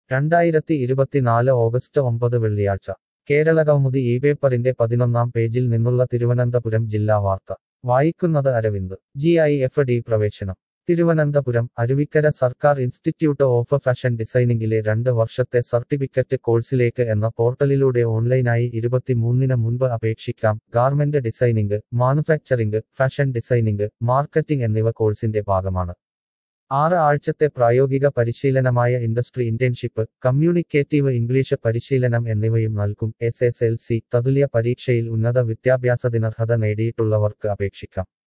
രണ്ടായിരത്തി ഇരുപത്തിനാല് ഓഗസ്റ്റ് ഒമ്പത് വെള്ളിയാഴ്ച കേരളകൗമുദി ഈ പേപ്പറിന്റെ പതിനൊന്നാം പേജിൽ നിന്നുള്ള തിരുവനന്തപുരം ജില്ലാ വാർത്ത വായിക്കുന്നത് Aravind G I F D പ്രവേശനം തിരുവനന്തപുരം അരുവിക്കര സർക്കാർ ഇൻസ്റ്റിറ്റ്യൂട്ട് ഓഫ് ഫാഷൻ ഡിസൈനിംഗിലെ രണ്ട് വർഷത്തെ സർട്ടിഫിക്കറ്റ് കോഴ്സിലേക്ക് എന്ന പോർട്ടലിലൂടെ ഓൺലൈനായി ഇരുപത്തിമൂന്നിന് മുൻപ് അപേക്ഷിക്കാം garment designing manufacturing fashion designing marketing എന്നിവ കോഴ്സിന്റെ ഭാഗമാണ് ആറ് ആഴ്ചത്തെ പ്രായോഗിക പരിശീലനമായ ഇൻഡസ്ട്രി ഇന്റേൺഷിപ്പ് കമ്മ്യൂണിക്കേറ്റീവ് ഇംഗ്ലീഷ് പരിശീലനം എന്നിവയും നൽകും എസ് എസ് എൽ സി തതുല്യ പരീക്ഷയിൽ ഉന്നത വിദ്യാഭ്യാസത്തിനർഹത നേടിയിട്ടുള്ളവർക്ക് അപേക്ഷിക്കാം